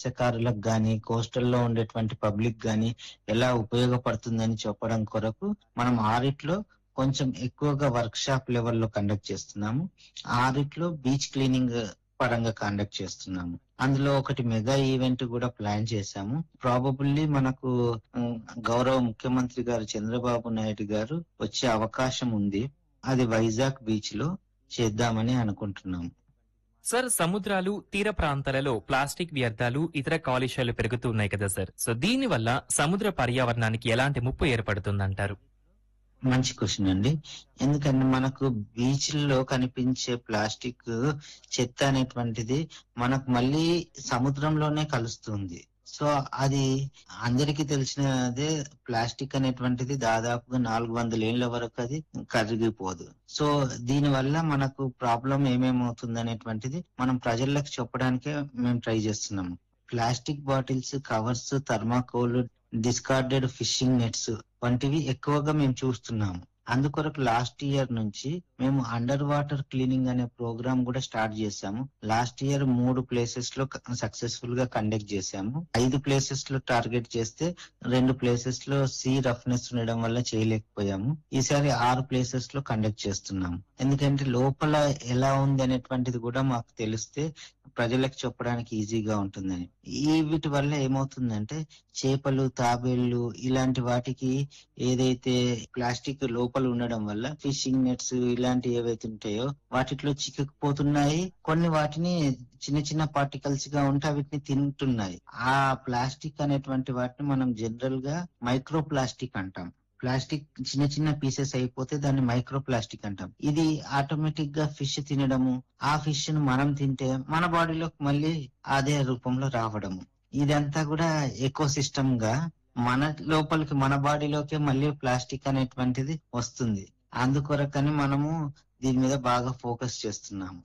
మత్స్యకారులకు గాని కోస్టల్లో ఉండేటువంటి పబ్లిక్ గాని ఎలా ఉపయోగపడుతుందని చెప్పడం కొరకు మనం ఆరిట్లో కొంచెం ఎక్కువగా వర్క్ షాప్ లెవెల్లో కండక్ట్ చేస్తున్నాము ఆరిట్లో బీచ్ క్లీనింగ్ పరంగా కండక్ట్ చేస్తున్నాము అందులో ఒకటి మెగా ఈవెంట్ కూడా ప్లాన్ చేశాము ప్రాబబుల్లీ మనకు ఉమ్, గౌరవ ముఖ్యమంత్రి గారు చంద్రబాబు నాయుడు గారు వచ్చే అవకాశం ఉంది అది వైజాగ్ బీచ్ లో చేద్దామని అనుకుంటున్నాము సార్ సముద్రాలు తీర ప్రాంతాలలో ప్లాస్టిక్ వ్యర్థాలు ఇతర కాలుష్యాలు పెరుగుతూ ఉన్నాయి కదా సార్ సో దీని వల్ల సముద్ర పర్యావరణానికి ఎలాంటి ముప్పు ఏర్పడుతుందంటారు మంచి క్వశ్చన్ అండి ఎందుకంటే మనకు బీచ్ల్లో కనిపించే ప్లాస్టిక్ చెత్త అనేటువంటిది మనకు మళ్ళీ సముద్రంలోనే కలుస్తుంది సో అది అందరికీ తెలిసినదే ప్లాస్టిక్ అనేటువంటిది దాదాపుగా నాలుగు వందల ఏళ్ల వరకు అది కరిగిపోదు సో దీని వల్ల మనకు ప్రాబ్లం ఏమేమవుతుంది అనేటువంటిది మనం ప్రజలకు చెప్పడానికే మేము ట్రై చేస్తున్నాము plastic bottles covers thermocol discarded fishing nets వంటివి ఎక్కువగా మేము చూస్తున్నాము అందుకొరకు లాస్ట్ ఇయర్ నుంచి మేము అండర్ వాటర్ క్లీనింగ్ అనే ప్రోగ్రామ్ కూడా స్టార్ట్ చేశాము లాస్ట్ ఇయర్ మూడు ప్లేసెస్ లో సక్సెస్ఫుల్ గా కండక్ట్ చేశాము ఐదు ప్లేసెస్ లో టార్గెట్ చేస్తే రెండు ప్లేసెస్ లో సీ రఫ్నెస్ ఉండడం వల్ల చేయలేకపోయాము ఈసారి ఆరు ప్లేసెస్ లో కండక్ట్ చేస్తున్నాము ఎందుకంటే లోపల ఎలా ఉంది అనేటువంటిది కూడా మాకు తెలిస్తే ప్రజలకు చెప్పడానికి ఈజీగా ఉంటుందని ఈ వీటి వల్ల ఏమవుతుందంటే చేపలు తాబేళ్లు ఇలాంటి వాటికి ఏదైతే ప్లాస్టిక్ లోపల ఉండడం వల్ల ఫిషింగ్ నెట్స్ ఇలాంటివి ఏవైతే ఉంటాయో వాటిలో చిక్కుకుపోతున్నాయి కొన్ని వాటిని చిన్న చిన్న పార్టికల్స్ గా ఉంటే వీటిని తింటున్నాయి ఆ ప్లాస్టిక్ అనేటువంటి వాటిని మనం జనరల్ గా మైక్రో ప్లాస్టిక్ అంటాం ప్లాస్టిక్ చిన్న చిన్న పీసెస్ అయిపోతే దాన్ని మైక్రో ప్లాస్టిక్ అంటాం ఇది ఆటోమేటిక్ గా ఫిష్ తినడము ఆ ఫిష్ ను మనం తింటే మన బాడీలోకి మళ్ళీ అదే రూపంలో రావడము ఇదంతా కూడా ఎకో సిస్టమ్ గా మన లోపలికి మన బాడీలోకి మళ్ళీ ప్లాస్టిక్ అనేటువంటిది వస్తుంది అందుకొరకని మనము దీని మీద బాగా ఫోకస్ చేస్తున్నాము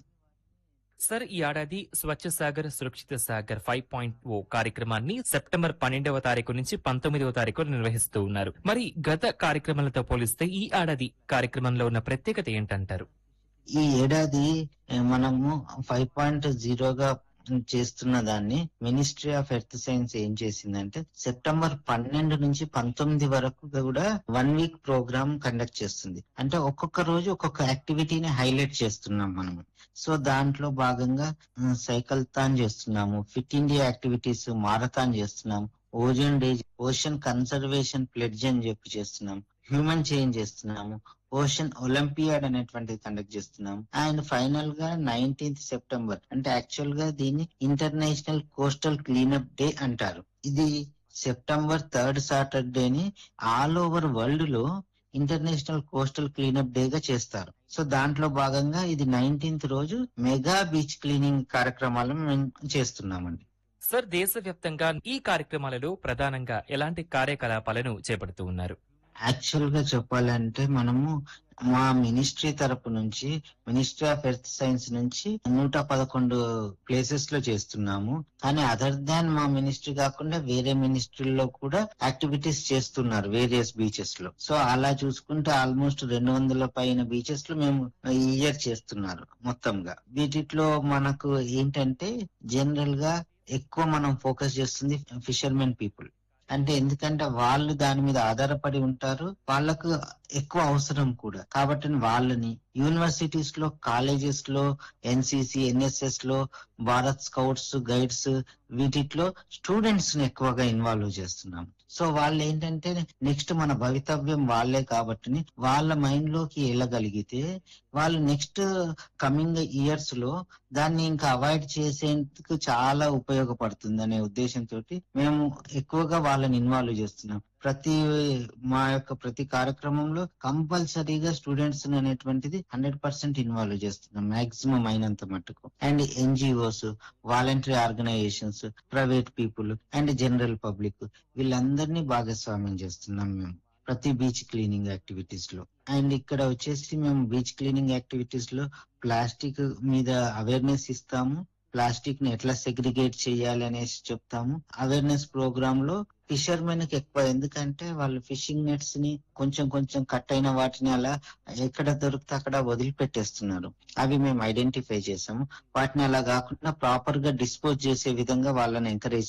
సార్ ఈ ఏడాది స్వచ్ఛ సాగర్ సురక్షిత సాగర్ ఫైవ్ పాయింట్ ఓ కార్యక్రమాన్ని సెప్టెంబర్ పన్నెండవ తారీఖు నుంచి పంతొమ్మిదవ తారీఖు నిర్వహిస్తూ ఉన్నారు మరి గత కార్యక్రమాలతో పోలిస్తే ఈ ఏడాది కార్యక్రమంలో ఉన్న ప్రత్యేకత ఏంటంటారు ఈ ఏడాది ఏ, మనము ఫైవ్ పాయింట్ జీరోగా చేస్తున్న దాన్ని మినిస్ట్రీ ఆఫ్ ఎర్త్ సైన్స్ ఏం చేసిందంటే సెప్టెంబర్ పన్నెండు నుంచి పంతొమ్మిది వరకు కూడా వన్ వీక్ ప్రోగ్రామ్ కండక్ట్ చేస్తుంది అంటే ఒక్కొక్క రోజు ఒక్కొక్క యాక్టివిటీని హైలైట్ చేస్తున్నాం మనము సో దాంట్లో భాగంగా ఉమ్, సైకిల్ తాన్ చేస్తున్నాము ఫిట్ ఇండియా యాక్టివిటీస్ మారథాన్ చేస్తున్నాము ozone day ocean conservation pledge అని చెప్పి చేస్తున్నాం హ్యూమన్ చేంజ్ చేస్తున్నాము ఓషన్ ఒలింపియాడ్ అనేటువంటిది కండక్ట్ చేస్తున్నాం అండ్ ఫైనల్ గా నైన్టీన్త్ సెప్టెంబర్ అంటే యాక్చువల్ గా దీన్ని ఇంటర్నేషనల్ కోస్టల్ క్లీనప్ డే అంటారు ఇది సెప్టెంబర్ థర్డ్ సాటర్డేని ఆల్ ఓవర్ వరల్డ్ లో ఇంటర్నేషనల్ కోస్టల్ క్లీనప్ డే గా చేస్తారు సో దాంట్లో భాగంగా ఇది నైన్టీన్త్ రోజు మెగా బీచ్ క్లీనింగ్ కార్యక్రమాలను మేము చేస్తున్నామండి సార్ దేశవ్యాప్తంగా ఈ కార్యక్రమాలలో ప్రధానంగా ఎలాంటి కార్యకలాపాలను చేపడుతూ ఉన్నారు యాక్చువల్ గా చెప్పాలంటే మనము మా మినిస్ట్రీ తరపు నుంచి మినిస్ట్రీ ఆఫ్ ఎర్త్ సైన్స్ నుంచి నూట పదకొండు ప్లేసెస్ లో చేస్తున్నాము కానీ అదర్ దాన్ మా మినిస్ట్రీ కాకుండా వేరే మినిస్ట్రీలో కూడా యాక్టివిటీస్ చేస్తున్నారు వేరియస్ బీచెస్ లో సో అలా చూసుకుంటే ఆల్మోస్ట్ రెండు వందల పైన బీచెస్ లో మేము ఈ ఇయర్ చేస్తున్నారు మొత్తంగా వీటిలో మనకు ఏంటంటే జనరల్ గా ఎక్కువ మనం ఫోకస్ చేస్తుంది ఫిషర్మెన్ పీపుల్ అంటే ఎందుకంటే వాళ్ళు దాని మీద ఆధారపడి ఉంటారు వాళ్ళకు ఎక్కువ అవసరం కూడా కాబట్టి వాళ్ళని యూనివర్సిటీస్ లో కాలేజెస్ లో ఎన్సిసి ఎన్ఎస్ఎస్ లో భారత్ స్కౌట్స్ గైడ్స్ వీటిలో స్టూడెంట్స్ ని ఎక్కువగా ఇన్వాల్వ్ చేస్తున్నాం సో వాళ్ళు ఏంటంటే నెక్స్ట్ మన భవితవ్యం వాళ్ళే కాబట్టి వాళ్ళ మైండ్ లోకి వెళ్ళగలిగితే వాళ్ళు నెక్స్ట్ కమింగ్ ఇయర్స్ లో దాన్ని ఇంకా అవాయిడ్ చేసేందుకు చాలా ఉపయోగపడుతుంది అనే ఉద్దేశంతో మేము ఎక్కువగా వాళ్ళని ఇన్వాల్వ్ చేస్తున్నాం ప్రతి మా యొక్క ప్రతి కార్యక్రమంలో కంపల్సరీగా స్టూడెంట్స్ అనేటువంటిది హండ్రెడ్ పర్సెంట్ ఇన్వాల్వ్ చేస్తున్నాం మాక్సిమం అయినంత మట్టుకు and NGOs voluntary organisations private people and general public వీళ్ళందరినీ భాగస్వామ్యం చేస్తున్నాం మేము ప్రతి బీచ్ క్లీనింగ్ యాక్టివిటీస్ లో అండ్ ఇక్కడ వచ్చేసి మేము బీచ్ క్లీనింగ్ యాక్టివిటీస్ లో ప్లాస్టిక్ మీద అవేర్నెస్ ఇస్తాము ప్లాస్టిక్ ని ఎట్లా సెగ్రిగేట్ చేయాలి అనేసి చెప్తాము అవేర్నెస్ ప్రోగ్రామ్ లో ఫిషర్మెన్ కి ఎక్కువ ఎందుకంటే వాళ్ళు ఫిషింగ్ నెట్స్ ని కొంచెం కొంచెం కట్ అయిన వాటిని అలా ఎక్కడ దొరికితే అక్కడ వదిలిపెట్టేస్తున్నారు అవి మేము ఐడెంటిఫై చేసాము వాటిని అలా కాకుండా ప్రాపర్ గా డిస్పోజ్ చేసే విధంగా వాళ్ళని ఎంకరేజ్